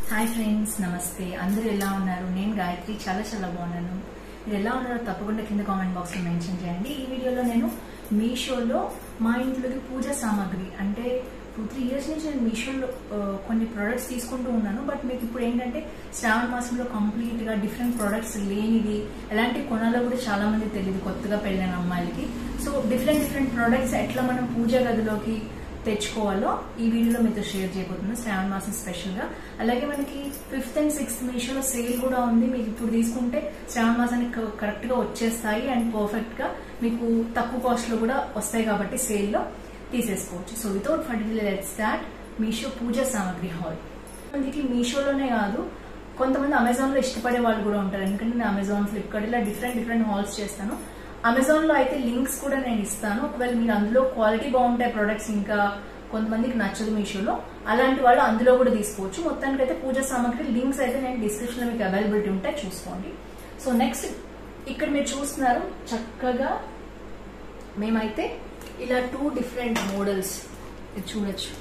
hi friends నమస్తే అందరూ ఎలా ఉన్నారు నేను గాయత్రి చాలా చాలా బాగున్నాను మీరు ఎలా ఉన్నారో తప్పకుండా కింద కామెంట్ బాక్స్ లో మెన్షన్ చేయండి ఈ వీడియోలో నేను మీషోలో మా ఇంట్లోకి పూజ సామాగ్రి అంటే టూ త్రీ ఇయర్స్ నుంచి నేను మీషోలో ఆ, కొన్ని ప్రోడక్ట్స్ తీసుకుంటూ ఉన్నాను బట్ మీకు ఇప్పుడు ఏంటంటే శ్రావణ మాసంలో కంప్లీట్ గా డిఫరెంట్ ప్రోడక్ట్స్ లేనిది ఎలాంటి కొనాలో కూడా చాలా మంది తెలియదు కొత్తగా పెళ్ళిన అమ్మాయిలకి సో డిఫరెంట్ డిఫరెంట్ ప్రోడక్ట్స్ ఎట్లా మనం పూజ గదిలోకి తెచ్చుకోవాలో ఈ వీడియోలో మీతో షేర్ చేయబోతున్నాను శ్రావణ మాసం స్పెషల్ గా అలాగే మనకి ఫిఫ్త్ అండ్ సిక్స్త్ మీషోలో సేల్ కూడా ఉంది మీకు ఇప్పుడు తీసుకుంటే శ్రావణ మాసానికి కరెక్ట్ గా వచ్చేస్తాయి అండ్ పర్ఫెక్ట్ గా మీకు తక్కువ కాస్ట్ లో కూడా వస్తాయి కాబట్టి సేల్ లో తీసేసుకోవచ్చు so without fertiliser let start Meesho పూజ సామాగ్రి హాల్ మందికి మీషోలోనే కాదు కొంతమంది అమెజాన్ లో ఇష్టపడే వాళ్ళు కూడా ఉంటారు ఎందుకంటే నేను అమెజాన్ ఫ్లిప్కార్ట్ ఇలా డిఫరెంట్ డిఫరెంట్ హాల్స్ చేస్తాను అమెజాన్ లో అయితే లింక్స్ కూడా నేను ఇస్తాను ఒకవేళ మీరు అందులో క్వాలిటీ బాగుంటాయి ప్రొడక్ట్స్ ఇంకా కొంతమందికి నచ్చదు మీషోలో అలాంటి వాళ్ళు అందులో కూడా తీసుకోవచ్చు మొత్తానికి అయితే పూజ సామాగ్రి లింక్స్ అయితే నేను డిస్క్రిప్షన్ లో మీకు అవైలబిలిటీ ఉంటాయి చూసుకోండి సో నెక్స్ట్ ఇక్కడ మీరు చూస్తున్నారు చక్కగా మేమైతే ఇలా టూ డిఫరెంట్ మోడల్స్ చూడొచ్చు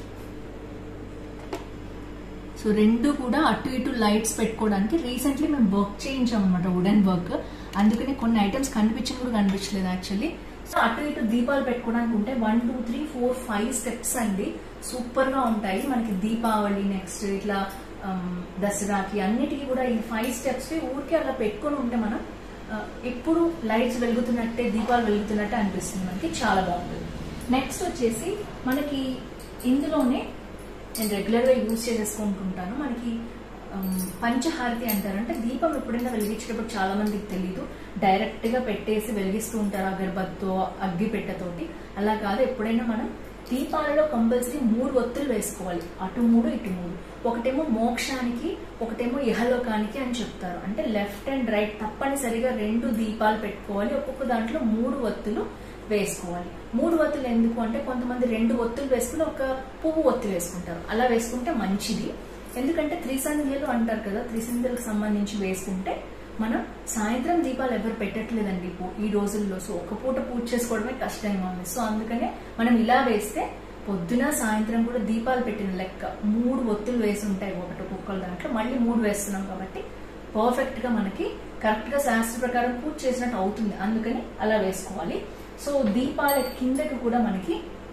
సో రెండు కూడా అటు ఇటు లైట్స్ పెట్టుకోవడానికి రీసెంట్లీ మేము వర్క్ చేయించాం అనమాట వుడెన్ వర్క్ అందుకని కొన్ని ఐటమ్స్ కనిపించిన కూడా కనిపించలేదు యాక్చువల్లీ సో అటు ఇటు దీపాలు పెట్టుకోవడానికి ఉంటే one two three four five steps అండి సూపర్ గా ఉంటాయి మనకి దీపావళి నెక్స్ట్ ఇట్లా ఆమ్, దసరాకి అన్నిటికీ కూడా ఈ ఫైవ్ స్టెప్స్ ఊరికే అలా పెట్టుకొని ఉంటే మనం ఆ, ఎప్పుడు లైట్స్ వెలుగుతున్నట్టే దీపాలు వెలుగుతున్నట్టే అనిపిస్తుంది మనకి చాలా బాగుంటుంది నెక్స్ట్ వచ్చేసి మనకి ఇందులోనే నేను రెగ్యులర్ గా యూజ్ చేసేసుకుంటుంటాను మనకి ఆమ్, పంచహారతి అంటారు అంటే దీపం ఎప్పుడైనా వెలిగించేటప్పుడు చాలా మందికి తెలీదు డైరెక్ట్ గా పెట్టేసి వెలిగిస్తూ ఉంటారు అగరబత్తో అగ్గి పెట్టతోటి అలా కాదు ఎప్పుడైనా మనం దీపాలలో కంపల్సరీ మూడు ఒత్తులు వేసుకోవాలి అటు మూడు ఇటు మూడు ఒకటేమో మోక్షానికి ఒకటేమో ఇహలోకానికి అని చెప్తారు అంటే లెఫ్ట్ అండ్ రైట్ తప్పనిసరిగా రెండు దీపాలు పెట్టుకోవాలి ఒక్కొక్క దాంట్లో మూడు ఒత్తులు వేసుకోవాలి మూడు ఒత్తులు ఎందుకు అంటే కొంతమంది రెండు ఒత్తులు వేసుకుని ఒక పువ్వు ఒత్తి వేసుకుంటారు అలా వేసుకుంటే మంచిది ఎందుకంటే త్రిసంధ్యలు అంటారు కదా త్రిసంధ్యలకు సంబంధించి వేసుకుంటే మనం సాయంత్రం దీపాలు ఎవరు పెట్టట్లేదండి ఇప్పుడు ఈ రోజుల్లో సో ఒక పూట పూజ చేసుకోవడమే కష్టంగా ఉంది సో అందుకనే మనం ఇలా వేస్తే పొద్దున సాయంత్రం కూడా దీపాలు పెట్టిన లెక్క మూడు ఒత్తులు వేసి ఉంటాయి ఒకటి ఒక్కొక్కల దాంట్లో మళ్ళీ మూడు వేస్తున్నాం కాబట్టి పర్ఫెక్ట్ గా మనకి కరెక్ట్ గా శాస్త్ర ప్రకారం పూజ చేసినట్టు అవుతుంది అందుకని అలా వేసుకోవాలి సో దీపాల కిందకి కూడా మనకి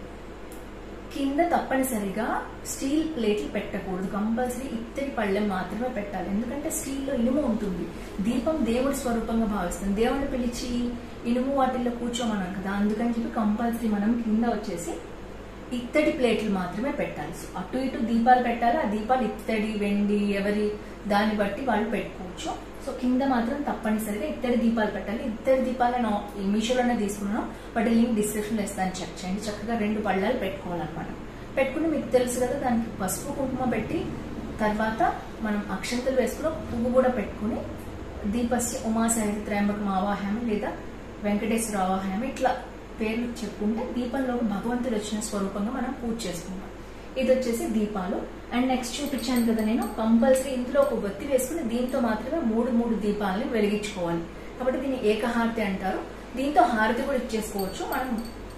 కింద తప్పనిసరిగా స్టీల్ ప్లేట్లు పెట్టకూడదు కంపల్సరీ ఇత్తడి పళ్ళెం మాత్రమే పెట్టాలి ఎందుకంటే స్టీల్లో ఇనుము ఉంటుంది దీపం దేవుడి స్వరూపంగా భావిస్తుంది దేవుడిని పిలిచి ఇనుము వాటిల్లో కూర్చోమన్నాం కదా అందుకని చెప్పి కంపల్సరీ మనం కింద వచ్చేసి ఇత్తడి ప్లేట్లు మాత్రమే పెట్టాలి సో అటు ఇటు దీపాలు పెట్టాలి ఆ దీపాలు ఇత్తడి వెండి ఎవరి దాన్ని బట్టి వాళ్ళు పెట్టుకోవచ్చు సో కింద మాత్రం తప్పనిసరిగా ఇత్తడి దీపాలు పెట్టాలి ఇత్తడి దీపాలు నేను ఈ మీషోలోనే తీసుకున్నాను వాటి లింక్ డిస్క్రిప్షన్ లో ఇస్తాను చెక్ చేయండి చక్కగా రెండు పళ్ళాలు పెట్టుకోవాలన్నమాట పెట్టుకుని మీకు తెలుసు కదా దానికి పసుపు కుంకుమ పెట్టి తర్వాత మనం అక్షంతలు వేసుకుని ఒక పువ్వు కూడా పెట్టుకుని దీపస్య ఉమాశంకర త్రయంబకం ఆవాహయామి లేదా వెంకటేశ్వర ఆవాహయామి ఇట్లా పేర్లు చెప్పుకుంటే దీపంలో భగవంతుడు వచ్చిన స్వరూపంగా మనం పూజ చేసుకుంటాం ఇది వచ్చేసి దీపాలు అండ్ నెక్స్ట్ చూపించాను కదా నేను కంపల్సరీ ఇందులో ఒక ఒత్తి వేసుకుని దీంతో మాత్రమే మూడు మూడు దీపాలని వెలిగించుకోవాలి కాబట్టి దీన్ని ఏకహారతి అంటారు దీంతో హారతి కూడా ఇచ్చేసుకోవచ్చు మనం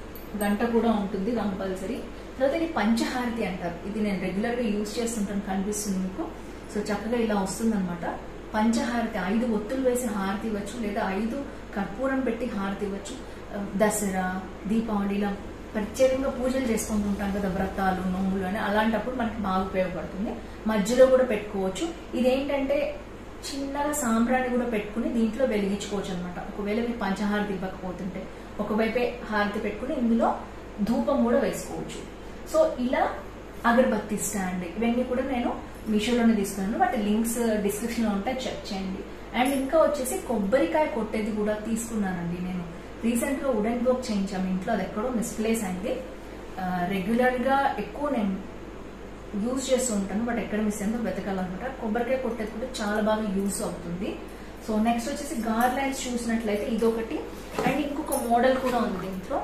గంట కూడా ఉంటుంది కంపల్సరీ తర్వాత ఇది పంచహారతి అంటారు ఇది నేను రెగ్యులర్ గా యూజ్ చేస్తుంటాను కనిపిస్తుంది మీకు సో చక్కగా ఇలా వస్తుందన్నమాట పంచహారతి ఐదు ఒత్తులు వేసి హారతి ఇవ్వచ్చు లేదా ఐదు కర్పూరం పెట్టి హారతి ఇవ్వచ్చు ఆ, దసరా దీపావళి ఇలా ప్రత్యేకంగా పూజలు చేసుకుంటుంటాం కదా వ్రతాలు నోములు అని అలాంటప్పుడు మనకి బాగా ఉపయోగపడుతుంది మధ్యలో కూడా పెట్టుకోవచ్చు ఇదేంటంటే చిన్నగా సాంబ్రాణి కూడా పెట్టుకుని దీంట్లో వెలిగించుకోవచ్చు అనమాట ఒకవేళ మీరు పంచహారతి ఇవ్వకపోతుంటే ఒకవైపే హారతి పెట్టుకుని ఇందులో ధూపం కూడా వేసుకోవచ్చు సో ఇలా అగరబత్తి స్టాండ్ ఇవన్నీ కూడా నేను మీషోలోనే తీసుకున్నాను వాటి లింక్స్ డిస్క్రిప్షన్ లో ఉంటాయి చెక్ చేయండి అండ్ ఇంకా వచ్చేసి కొబ్బరికాయ కొట్టేది కూడా తీసుకున్నానండి నేను రీసెంట్ గా వుడెన్ వర్క్ చేయించాము ఇంట్లో అది ఎక్కడో మిస్ప్లేస్ అయింది రెగ్యులర్ గా ఎక్కువ నేను యూజ్ చేస్తూ ఉంటాను బట్ ఎక్కడ మిస్ అయిందో వెతకాలన్నమాట కొబ్బరికాయ కొట్టేది కూడా చాలా బాగా యూజ్ అవుతుంది సో నెక్స్ట్ వచ్చేసి గార్లైన్స్ చూసినట్లయితే ఇదొకటి అండ్ ఇంకొక మోడల్ కూడా ఉంది దీంట్లో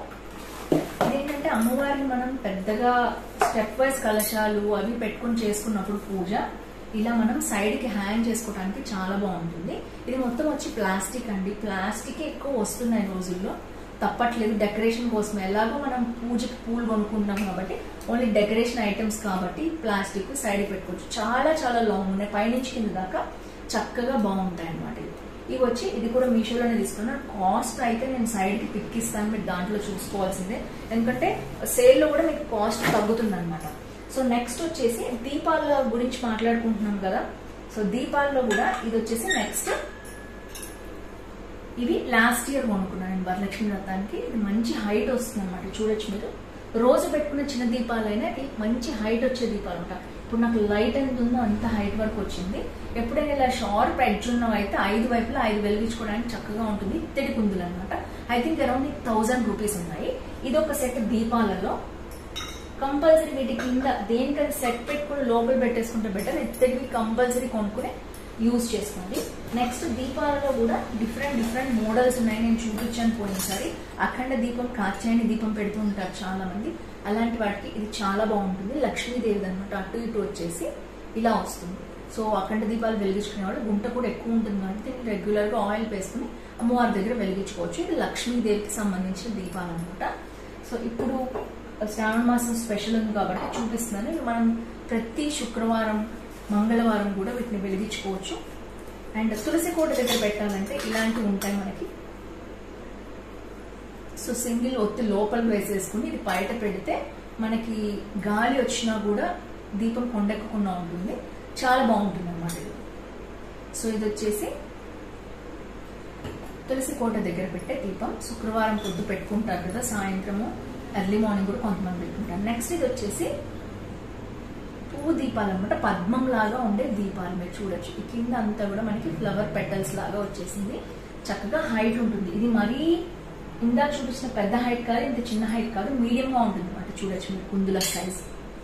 ఇదేంటంటే అమ్మవారిని మనం పెద్దగా స్టెప్ వైజ్ కలశాలు అవి పెట్టుకుని చేసుకున్నప్పుడు పూజ ఇలా మనం సైడ్ కి హ్యాంగ్ చేసుకోవడానికి చాలా బాగుంటుంది ఇది మొత్తం వచ్చి ప్లాస్టిక్ అండి ప్లాస్టిక్ ఎక్కువ వస్తున్నాయి రోజుల్లో తప్పట్లేదు డెకరేషన్ కోసం ఎలాగో మనం పూజకి పూలు కొనుక్కుంటాం కాబట్టి ఓన్లీ డెకరేషన్ ఐటమ్స్ కాబట్టి ప్లాస్టిక్ సైడ్ పెట్టుకోవచ్చు చాలా చాలా లాంగ్ ఉన్నాయి పైనుంచి కింద దాకా చక్కగా బాగుంటాయి అన్నమాట ఇవి ఇవి వచ్చి ఇది కూడా మీషోలోనే తీసుకున్నాను కాస్ట్ అయితే నేను సైడ్ కి పిక్ ఇస్తాను మీరు దాంట్లో చూసుకోవాల్సిందే ఎందుకంటే సేల్ లో కూడా మీకు కాస్ట్ తగ్గుతుంది అనమాట సో నెక్స్ట్ వచ్చేసి దీపాల గురించి మాట్లాడుకుంటున్నాం కదా సో దీపాల్లో కూడా ఇది వచ్చేసి నెక్స్ట్ ఇవి లాస్ట్ ఇయర్ కొనుక్కున్నాను నేను వరలక్ష్మి వ్రతానికి ఇది మంచి హైట్ వస్తుంది అనమాట చూడొచ్చు మీరు రోజు పెట్టుకున్న చిన్న దీపాలైనా ఇది మంచి హైట్ వచ్చే దీపాలు అనమాట ఇప్పుడు నాకు లైట్ ఎంత ఉందో అంత హైట్ వరకు వచ్చింది ఎప్పుడైనా ఇలా షార్ప్ ఎడ్జ్ ఉన్నవి అయితే ఐదు వైపులా ఐదు వెలిగించుకోవడానికి చక్కగా ఉంటుంది ఇత్తడి కుందులు అనమాట I think around thousand rupees ఉన్నాయి ఇది ఒక సెట్ దీపాలలో కంపల్సరీ వీటి కింద దేనికైనా సెట్ పెట్టుకుని లోపల పెట్టేసుకుంటే బెటర్ ఇద్దరికి కంపల్సరీ కొనుక్కుని యూజ్ చేసుకోండి నెక్స్ట్ దీపాలలో కూడా డిఫరెంట్ డిఫరెంట్ మోడల్స్ ఉన్నాయి నేను చూపించాను పోయినసారి అఖండ దీపం కార్చాయని దీపం పెడుతూ ఉంటారు చాలా మంది అలాంటి వాటికి ఇది చాలా బాగుంటుంది లక్ష్మీదేవి అనమాట అటు ఇటు వచ్చేసి ఇలా వస్తుంది సో అఖండ దీపాలు వెలిగించుకునేవాడు గుంట కూడా ఎక్కువ ఉంటుంది కాబట్టి దీన్ని రెగ్యులర్ గా ఆయిల్ వేసుకుని అమ్మవారి దగ్గర వెలిగించుకోవచ్చు ఇది లక్ష్మీదేవికి సంబంధించిన దీపాలు అనమాట సో ఇప్పుడు శ్రావణ మాసం స్పెషల్ ఉంది కాబట్టి చూపిస్తున్నాను ఇవి మనం ప్రతి శుక్రవారం మంగళవారం కూడా వీటిని వెలిగించుకోవచ్చు అండ్ తులసి కోట దగ్గర పెట్టాలంటే ఇలాంటివి ఉంటాయి మనకి సో సింగిల్ ఒత్తి లోపల వేసేసుకుని ఇది బయట పెడితే మనకి గాలి వచ్చినా కూడా దీపం కొండెక్కకుండా ఉంటుంది చాలా బాగుంటుంది అన్నమాట ఇది సో ఇది వచ్చేసి తులసి కోట దగ్గర పెట్టే దీపం శుక్రవారం పొద్దు పెట్టుకుంటారు కదా సాయంత్రము ఎర్లీ మార్నింగ్ కూడా కొంతమంది పెట్టుకుంటారు నెక్స్ట్ ఇది వచ్చేసి పువ్వు దీపాలు అనమాట పద్మం లాగా ఉండే దీపాలు మీరు చూడొచ్చు ఈ కింద అంతా కూడా మనకి ఫ్లవర్ పెటల్స్ లాగా వచ్చేసింది చక్కగా హైట్ ఉంటుంది ఇది మరీ ఇందాక చూపించిన పెద్ద హైట్ కాదు ఇంత చిన్న హైట్ కాదు మీడియం గా ఉంటుంది అనమాట చూడొచ్చు మీరు కుందుల సైజ్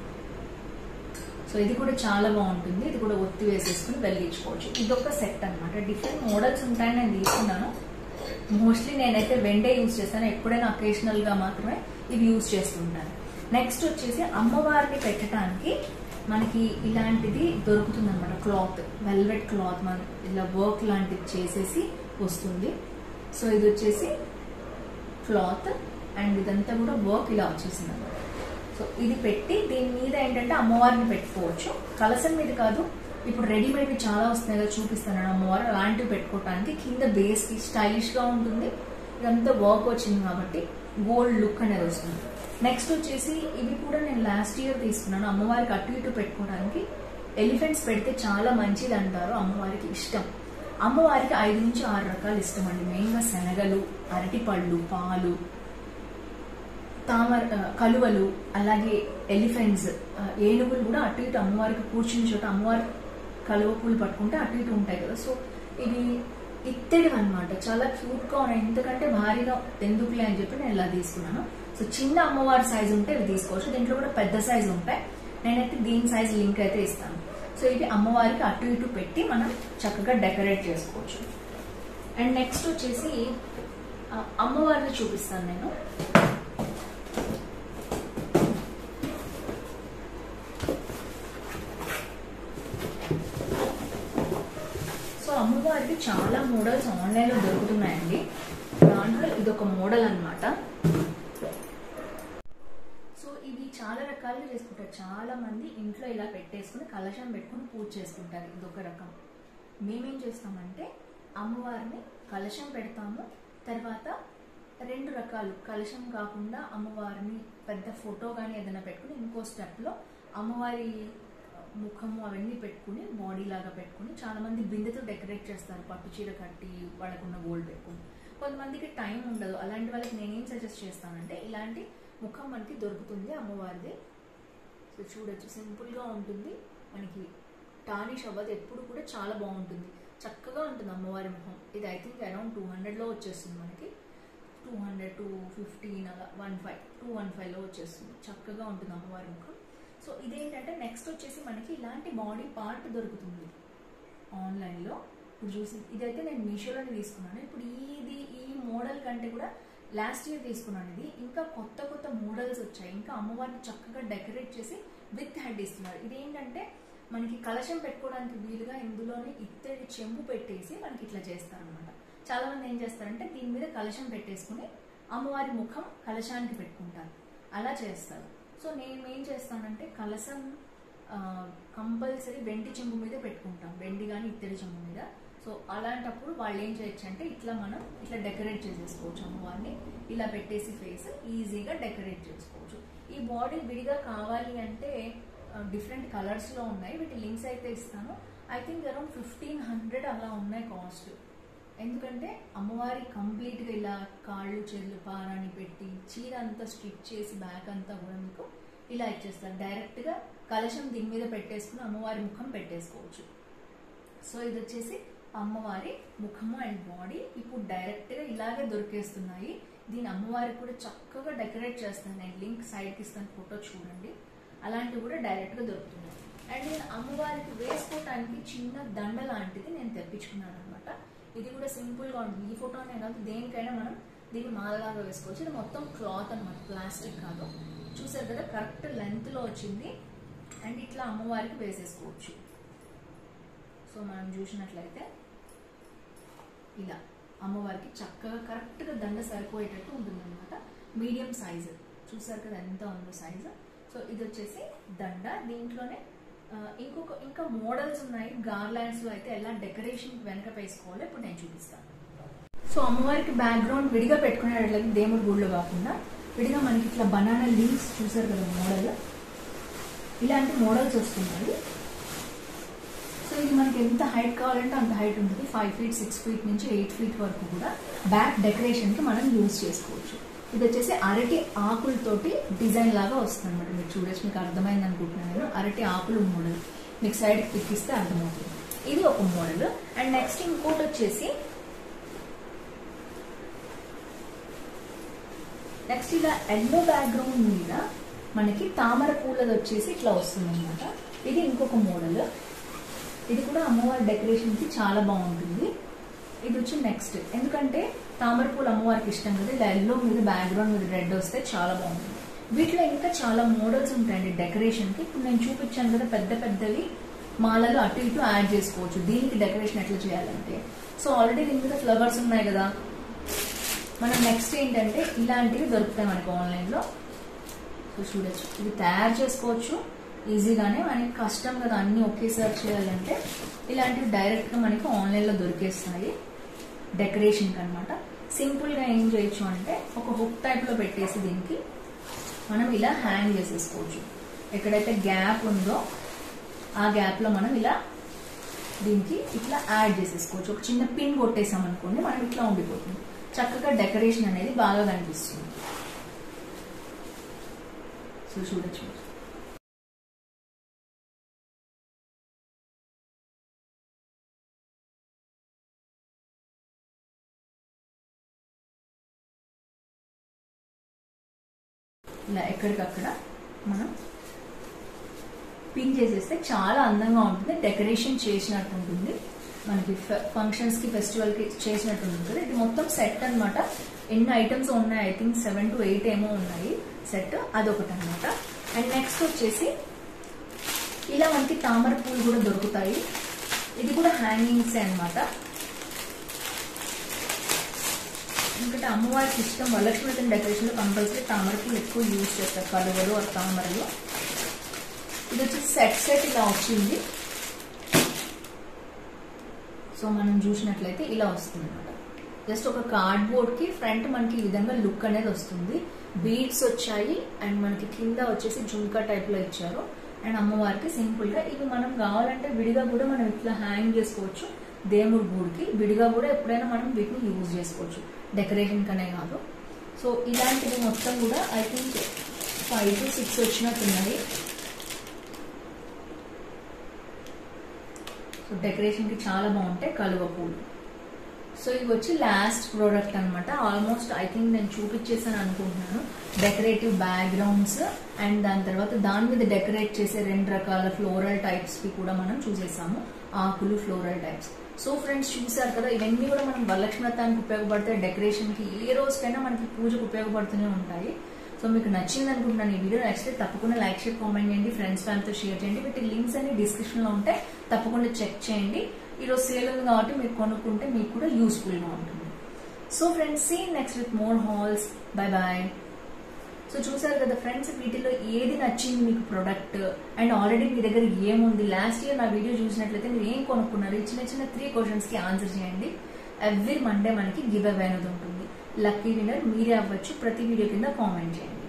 సో ఇది కూడా చాలా బాగుంటుంది ఇది కూడా ఒత్తి వేసేసుకుని వెలిగించుకోవచ్చు ఇది ఒక సెట్ అనమాట డిఫరెంట్ మోడల్స్ ఉంటాయని నేను తీసుకున్నాను మోస్ట్లీ నేనైతే వెండే యూజ్ చేస్తాను ఎప్పుడైనా అకేషనల్ గా మాత్రమే ఇవి యూజ్ చేస్తుంటాను నెక్స్ట్ వచ్చేసి అమ్మవారిని పెట్టడానికి మనకి ఇలాంటిది దొరుకుతుంది అనమాట క్లాత్ వెల్వెట్ క్లాత్ మన ఇలా వర్క్ లాంటిది చేసేసి వస్తుంది సో ఇది వచ్చేసి క్లాత్ అండ్ ఇదంతా కూడా వర్క్ ఇలా వచ్చేసింది అనమాట సో ఇది పెట్టి దీని మీద ఏంటంటే అమ్మవారిని పెట్టుకోవచ్చు కలసం మీద కాదు ఇప్పుడు రెడీమేడ్ చాలా వస్తున్నాయి కదా చూపిస్తాను అమ్మవారు అలాంటివి పెట్టుకోవడానికి కింద బేస్ కి స్టైలిష్ గా ఉంటుంది ఇదంతా వర్క్ వచ్చింది కాబట్టి గోల్డ్ లుక్ అనేది వస్తుంది నెక్స్ట్ వచ్చేసి ఇవి కూడా నేను లాస్ట్ ఇయర్ తీసుకున్నాను అమ్మవారికి అటు ఇటు పెట్టుకోవడానికి ఎలిఫెంట్స్ పెడితే చాలా మంచిది అంటారు అమ్మవారికి ఇష్టం అమ్మవారికి ఐదు నుంచి ఆరు రకాలు ఇష్టం అండి మెయిన్గా శనగలు అరటిపళ్ళు పాలు తామర ఆ, కలువలు అలాగే ఎలిఫెంట్స్ ఆ, ఏనుగులు కూడా అటు ఇటు అమ్మవారికి కూర్చుని చోట అమ్మవారి కలువ పూలు పట్టుకుంటే అటు ఇటు ఉంటాయి కదా సో ఇవి ఇత్తడివి అనమాట చాలా క్యూట్ గా ఉన్నాయి ఎందుకంటే భారీగా ఎందుకులే అని చెప్పి నేను ఇలా తీసుకున్నాను సో చిన్న అమ్మవారి సైజు ఉంటే ఇవి తీసుకోవచ్చు దీంట్లో కూడా పెద్ద సైజు ఉంటాయి నేనైతే దీని సైజ్ లింక్ అయితే ఇస్తాను సో ఇవి అమ్మవారికి అటు ఇటు పెట్టి మనం చక్కగా డెకరేట్ చేసుకోవచ్చు అండ్ నెక్స్ట్ వచ్చేసి ఆ, అమ్మవారిని చూపిస్తాను నేను సో అమ్మవారికి చాలా మోడల్స్ ఆన్లైన్ లో దొరుకుతున్నాయండి దాంట్లో ఇది ఒక మోడల్ అన్నమాట సో ఇవి చాలా రకాలుగా చేసుకుంటారు చాలా మంది ఇంట్లో ఇలా పెట్టేసుకుని కలశం పెట్టుకుని పూజ చేసుకుంటారు ఇది ఒక రకం మేమేం చేస్తామంటే అమ్మవారిని కలశం పెడతాము తర్వాత రెండు రకాలు కలశం కాకుండా అమ్మవారిని పెద్ద ఫోటో కానీ ఏదైనా పెట్టుకుని ఇంకో స్టెప్లో అమ్మవారి ముఖము అవన్నీ పెట్టుకుని బాడీ లాగా పెట్టుకుని చాలా మంది బిందెతో డెకరేట్ చేస్తారు పట్టు చీర కట్టి వాళ్ళకున్న గోల్డ్ పెట్టుకుని కొంతమందికి టైం ఉండదు అలాంటి వాళ్ళకి నేనేం సజెస్ట్ చేస్తానంటే ఇలాంటి ముఖం మనకి దొరుకుతుంది అమ్మవారిది సో చూడొచ్చు సింపుల్ గా ఉంటుంది మనకి టానిష్ అవ్వదు ఎప్పుడు కూడా చాలా బాగుంటుంది చక్కగా ఉంటుంది అమ్మవారి ముఖం ఇది ఐ థింక్ అరౌండ్ టూ హండ్రెడ్లో వచ్చేస్తుంది మనకి టూ హండ్రెడ్ టూ ఫిఫ్టీన్ అలా వన్ ఫైవ్ టూ వన్ ఫైవ్లో వచ్చేస్తుంది చక్కగా ఉంటుంది అమ్మవారి ముఖం సో ఇదేంటంటే నెక్స్ట్ వచ్చేసి మనకి ఇలాంటి బాడీ పార్ట్ దొరుకుతుంది ఆన్లైన్లో ఇప్పుడు చూసి ఇదైతే నేను మీషోలోనే తీసుకున్నాను ఇప్పుడు ఇది ఈ మోడల్ కంటే కూడా లాస్ట్ ఇయర్ తీసుకున్నాను ఇది ఇంకా కొత్త కొత్త మోడల్స్ వచ్చాయి ఇంకా అమ్మవారిని చక్కగా డెకరేట్ చేసి విత్ హెడ్ ఇస్తున్నారు ఇది ఏంటంటే మనకి కలశం పెట్టుకోవడానికి వీలుగా ఇందులోనే ఇత్తడి చెంబు పెట్టేసి మనకి ఇట్లా చేస్తారనమాట చాలా మంది ఏం చేస్తారంటే దీని మీద కలశం పెట్టేసుకుని అమ్మవారి ముఖం కలశానికి పెట్టుకుంటారు అలా చేస్తారు సో నేను ఏం చేస్తానంటే కలశం కంపల్సరీ వెండి చెంబు మీద పెట్టుకుంటాం వెండి కానీ ఇత్తడి చెంబు మీద సో అలాంటప్పుడు వాళ్ళు ఏం చేయొచ్చు అంటే ఇట్లా మనం ఇట్లా డెకరేట్ చేసేసుకోవచ్చు అమ్మవారిని ఇలా పెట్టేసి ఫేస్ ఈజీగా డెకరేట్ చేసుకోవచ్చు ఈ బాడీ విడిగా కావాలి అంటే డిఫరెంట్ కలర్స్ లో ఉన్నాయి వీటి లింక్స్ అయితే ఇస్తాను I think around fifteen hundred అలా ఉన్నాయి కాస్ట్ ఎందుకంటే అమ్మవారి కంప్లీట్ గా ఇలా కాళ్ళు చేతులు పారాని పెట్టి చీర అంతా స్టిచ్ చేసి బ్యాక్ అంతా కూడా మీకు ఇలా ఇచ్చేస్తారు డైరెక్ట్ గా కలశం దీని మీద పెట్టేసుకుని అమ్మవారి ముఖం పెట్టేసుకోవచ్చు సో ఇది వచ్చేసి అమ్మవారి ముఖము అండ్ బాడీ ఇప్పుడు డైరెక్ట్ గా ఇలాగే దొరికేస్తున్నాయి దీని అమ్మవారికి కూడా చక్కగా డెకరేట్ చేస్తాను నేను లింక్ సైడ్ కి ఇస్తాను ఫోటో చూడండి అలాంటివి కూడా డైరెక్ట్ గా దొరుకుతున్నాయి అండ్ నేను అమ్మవారికి వేసుకోవటానికి చిన్న దండ లాంటిది నేను తెప్పించుకున్నాను అనమాట ఇది కూడా సింపుల్ గా ఉంటుంది ఈ ఫోటోనే కాదు దేనికైనా మనం దీన్ని మాలలాగా వేసుకోవచ్చు ఇది మొత్తం క్లాత్ అనమాట ప్లాస్టిక్ కాదు చూసారు కదా కరెక్ట్ లెంత్ లో వచ్చింది అండ్ ఇట్లా అమ్మవారికి వేసేసుకోవచ్చు సో మనం చూసినట్లయితే ఇలా అమ్మవారికి చక్కగా కరెక్ట్ గా దండ సరిపోయేటట్టు ఉంటుంది అనమాట మీడియం సైజ్ చూసారు కదా ఎంత ఉందో సైజ్ సో ఇది వచ్చేసి దండ దీంట్లోనే ఆ, ఇంకొక ఇంకా మోడల్స్ ఉన్నాయి గార్లాండ్స్ లో అయితే ఎలా డెకరేషన్ వెనక వేసుకోవాలో ఇప్పుడు నేను చూపిస్తాను సో అమ్మవారికి బ్యాక్గ్రౌండ్ విడిగా పెట్టుకునేటట్లయితే దేవుడి గుళ్ళు కాకుండా విడిగా మనకి ఇట్లా బనానా లీవ్స్ చూసారు కదా మోడల్ ఇలాంటి మోడల్స్ వస్తున్నాయి సో ఇది మనకి ఎంత హైట్ కావాలంటే అంత హైట్ ఉంటుంది ఫైవ్ ఫీట్ సిక్స్ ఫీట్ నుంచి ఎయిట్ ఫీట్ వరకు కూడా బ్యాక్ డెకరేషన్ కి మనం యూజ్ చేసుకోవచ్చు ఇది వచ్చేసి అరటి ఆకులతోటి డిజైన్ లాగా వస్తుంది అనమాట మీరు చూడొచ్చు మీకు అర్థమైంది అనుకుంటున్నాను నేను అరటి ఆకులు మోడల్ మీకు సైడ్ పిక్కిస్తే అర్థమవుతుంది ఇది ఒక మోడల్ అండ్ నెక్స్ట్ ఇంకోటి వచ్చేసి నెక్స్ట్ ఇలా ఎల్లో బ్యాక్గ్రౌండ్ మీద మనకి తామర పూలది వచ్చేసి ఇట్లా వస్తుంది అనమాట ఇది ఇంకొక మోడల్ ఇది కూడా అమ్మవారి డెకరేషన్ కి చాలా బాగుంటుంది ఇది వచ్చి నెక్స్ట్ ఎందుకంటే తామర పూలు అమ్మవారికి ఇష్టం కదా ఇలా ఎల్లో మీద బ్యాక్గ్రౌండ్ మీద రెడ్ వస్తే చాలా బాగుంటుంది వీటిలో ఇంకా చాలా మోడల్స్ ఉంటాయండి డెకరేషన్ కి ఇప్పుడు నేను చూపించాను కదా పెద్ద పెద్దవి మాలలు అటు ఇటు యాడ్ చేసుకోవచ్చు దీనికి డెకరేషన్ ఎట్లా చేయాలంటే సో ఆల్రెడీ దీని మీద ఫ్లవర్స్ ఉన్నాయి కదా మనం నెక్స్ట్ ఏంటంటే ఇలాంటివి దొరుకుతాయి మనకి ఆన్లైన్ లో సో చూడొచ్చు ఇది తయారు చేసుకోవచ్చు ఈజీగానే మనకి కష్టం కదా అన్ని ఒకేసారి చేయాలంటే ఇలాంటివి డైరెక్ట్ గా మనకి ఆన్లైన్ లో దొరికేస్తాయి డెకరేషన్ అనమాట సింపుల్ గా ఏం చేయొచ్చు అంటే ఒక హుక్ టైప్ లో పెట్టేసి దీనికి మనం ఇలా హ్యాంగ్ చేసేసుకోవచ్చు ఎక్కడైతే గ్యాప్ ఉందో ఆ గ్యాప్ లో మనం ఇలా దీనికి ఇట్లా యాడ్ చేసేసుకోవచ్చు ఒక చిన్న పిన్ కొట్టేసాం అనుకోండి మనం ఇట్లా ఉండిపోతుంది చక్కగా డెకరేషన్ అనేది బాగా కనిపిస్తుంది సో చూడొచ్చు ఇలా ఎక్కడికక్కడ మనం పిన్ చేసేస్తే చాలా అందంగా ఉంటుంది డెకరేషన్ చేసినట్టు ఉంటుంది మనకి ఫంక్షన్స్ కి ఫెస్టివల్ కి చేసినట్టు ఉంటుంది కదా ఇది మొత్తం సెట్ అన్నమాట ఎన్ని ఐటమ్స్ ఉన్నాయి I think seven to eight ఏమో ఉన్నాయి సెట్ అదొకటి అనమాట అండ్ నెక్స్ట్ వచ్చేసి ఇలా మనకి తామర పూలు కూడా దొరుకుతాయి ఇది కూడా హ్యాంగింగ్స్ అన్నమాట ఎందుకంటే అమ్మవారికి ఇష్టం వరలక్ష్మి డెకరేషన్ లో కంపల్సరీ తామర పూలు ఎక్కువ యూజ్ చేస్తారు కలువలు ఆ తామరలు ఇది వచ్చి సెట్ సెట్ ఇలా వచ్చింది సో మనం చూసినట్లయితే ఇలా వస్తుంది అనమాట జస్ట్ ఒక కార్డ్ బోర్డ్ కి ఫ్రంట్ మనకి ఈ విధంగా లుక్ అనేది వస్తుంది బీడ్స్ వచ్చాయి అండ్ మనకి కింద వచ్చేసి జుంకా టైప్ లో ఇచ్చారు అండ్ అమ్మవారికి సింపుల్ గా ఇవి మనం కావాలంటే విడిగా కూడా మనం ఇట్లా హ్యాంగ్ చేసుకోవచ్చు దేవుడి గూడికి విడిగా కూడా ఎప్పుడైనా మనం వీటిని యూజ్ చేసుకోవచ్చు డెకరేషన్ కనే కాదు సో ఇలాంటివి మొత్తం కూడా I think five to six వచ్చినట్టున్నాయి సో డెకరేషన్ కి చాలా బాగుంటాయి కలువ పూలు సో ఇవి వచ్చి లాస్ట్ ప్రోడక్ట్ అనమాట ఆల్మోస్ట్ ఐ థింక్ నేను చూపించేసాను అనుకుంటున్నాను డెకరేటివ్ బ్యాక్గ్రౌండ్స్ అండ్ దాని తర్వాత దాని మీద డెకరేట్ చేసే రెండు రకాల ఫ్లోరల్ టైప్స్ కి కూడా మనం చూసేసాము ఆకులు ఫ్లోరల్ టైప్స్ సో ఫ్రెండ్స్ చూసారు కదా ఇవన్నీ కూడా మనం వరలక్ష్మి వ్రతానికి ఉపయోగపడతాయి డెకరేషన్ కి ఏ రోజుకైనా మనకి పూజకు ఉపయోగపడుతూనే ఉంటాయి సో మీకు నచ్చింది అనుకుంటున్నాను ఈ వీడియో నచ్చితే తప్పకుండా లైక్ షేర్ కామెంట్ చేయండి ఫ్రెండ్స్ ఫ్యామిలీతో షేర్ చేయండి వీటి లింక్స్ అన్ని డిస్క్రిప్షన్ లో ఉంటాయి తప్పకుండా చెక్ చేయండి ఈరోజు సేల్ ఉంది కాబట్టి మీరు కొనుక్కుంటే మీకు కూడా యూస్ఫుల్ గా ఉంటుంది so friends see next with more hauls bye bye so చూసారు కదా ఫ్రెండ్స్ వీటిలో ఏది నచ్చింది మీకు ప్రొడక్ట్ అండ్ ఆల్రెడీ మీ దగ్గర ఏముంది లాస్ట్ ఇయర్ నా వీడియో చూసినట్లయితే మీరు ఏం కొనుక్కున్నారు ఈ చిన్న చిన్న త్రీ క్వశ్చన్స్ కి ఆన్సర్ చేయండి ఎవ్రీ మండే మనకి గివ్ అవే అనేది ఉంటుంది లక్కీ విన్నర్ మీరే అవ్వచ్చు ప్రతి వీడియో కింద కామెంట్ చేయండి